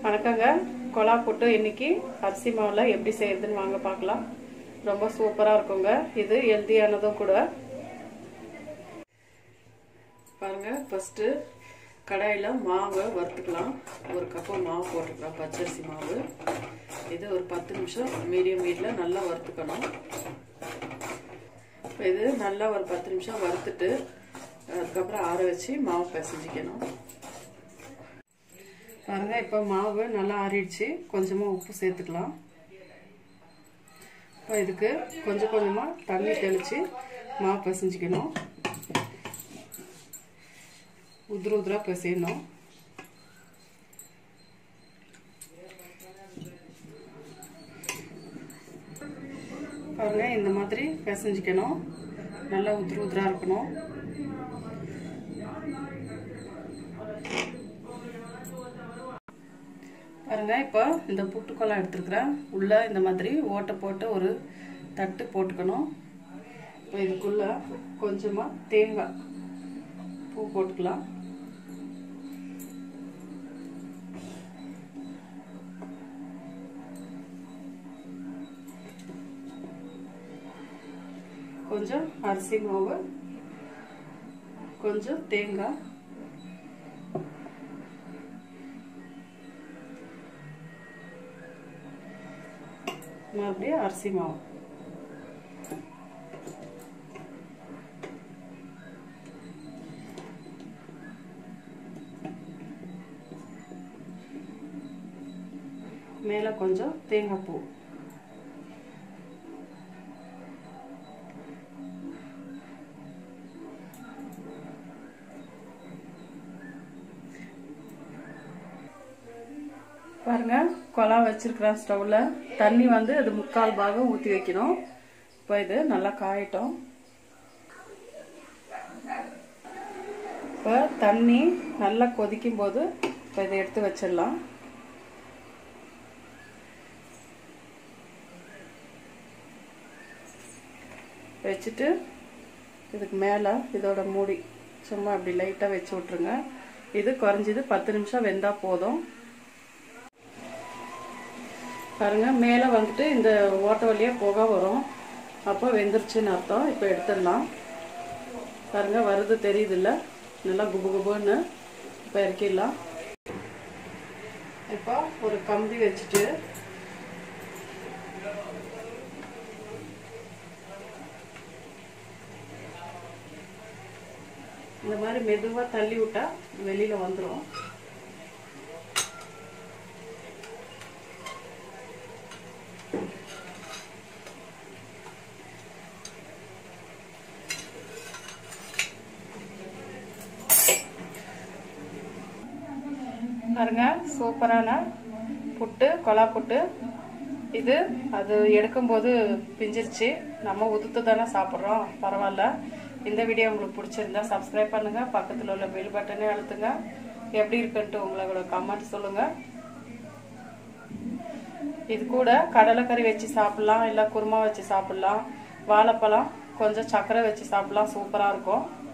வணக்கங்க கொலா புட்டு இன்னைக்கு அரிசி மாவில் எப்படி செய்யறதுன்னு வாங்க பார்க்கலாம் ரொம்ப சூப்பராக இருக்குங்க இது ஹெல்த்தியானதும் கூட பாருங்க ஃபஸ்ட்டு கடாயில் மாவை வறுத்துக்கலாம் ஒரு கப்பு மாவு போட்டுக்கலாம் பச்சரிசி மாவு இது ஒரு பத்து நிமிஷம் மீடியம் ஹீட்டில் நல்லா வறுத்துக்கணும் இப்போ இது நல்லா ஒரு பத்து நிமிஷம் வறுத்துட்டு அதுக்கப்புறம் ஆற வச்சு மாவு பிசைஞ்சிக்கணும் பாருங்க இப்போ மாவு நல்லா ஆறிடுச்சு கொஞ்சமாக உப்பு சேர்த்துக்கலாம் இப்போ இதுக்கு கொஞ்சம் கொஞ்சமாக தண்ணி தெளித்து மாவு பிசைஞ்சிக்கணும் உதிர உதிராக பிசையணும் பாருங்க இந்த மாதிரி பிசைஞ்சிக்கணும் நல்லா உதிர உதிராக இருக்கணும் பாருங்க இப்போ இந்த புட்டுக்கொல்லாம் எடுத்துருக்குறேன் உள்ளே இந்த மாதிரி ஓட்டை போட்டு ஒரு தட்டு போட்டுக்கணும் இப்போ இதுக்குள்ள கொஞ்சமாக தேங்காய் பூ போட்டுக்கலாம் கொஞ்சம் அரிசி மாவு கொஞ்சம் தேங்காய் மறுபடியும் அரிசி மாவு மேலே கொஞ்சம் தேங்காய் பூ பாருங்க கொலா வச்சிருக்கிறேன் ஸ்டவ்ல தண்ணி வந்து அது முக்கால் பாகம் ஊற்றி வைக்கணும் இப்போ இது நல்லா காயட்டும் இப்போ தண்ணி நல்லா கொதிக்கும் போது இப்போ இதை எடுத்து வச்சிடலாம் வச்சுட்டு இதுக்கு மேலே இதோட மூடி சும்மா அப்படி லைட்டாக வச்சு விட்ருங்க இது குறைஞ்சது பத்து நிமிஷம் வெந்தால் போதும் பாருங்க மேலே வந்துட்டு இந்த ஓட்டை வழியாக புகை வரும் அப்போ வெந்துருச்சுன்னு அர்த்தம் இப்போ எடுத்துடலாம் பாருங்க வருது தெரியுதுல்ல நல்லா குபு குபுன்னு இப்போ இறக்கிடலாம் இப்போ ஒரு கம்பி வச்சுட்டு இந்த மாதிரி மெதுவாக தள்ளி விட்டா வெளியில் வந்துடும் பாருங்க சூப்பரான புட்டு கொலா புட்டு இது அது எடுக்கும்போது பிஞ்சிருச்சு நம்ம உதுத்து தானே சாப்பிட்றோம் பரவாயில்ல இந்த வீடியோ உங்களுக்கு பிடிச்சிருந்தா சப்ஸ்கிரைப் பண்ணுங்க பக்கத்தில் உள்ள பெல் பட்டனே அழுத்துங்க எப்படி இருக்குன்ட்டு உங்களோட கமெண்ட் சொல்லுங்க இது கூட கடலைக்கறி வச்சு சாப்பிடலாம் இல்லை குருமா வச்சு சாப்பிடலாம் வாழைப்பழம் கொஞ்சம் சர்க்கரை வச்சு சாப்பிடலாம் சூப்பராக இருக்கும்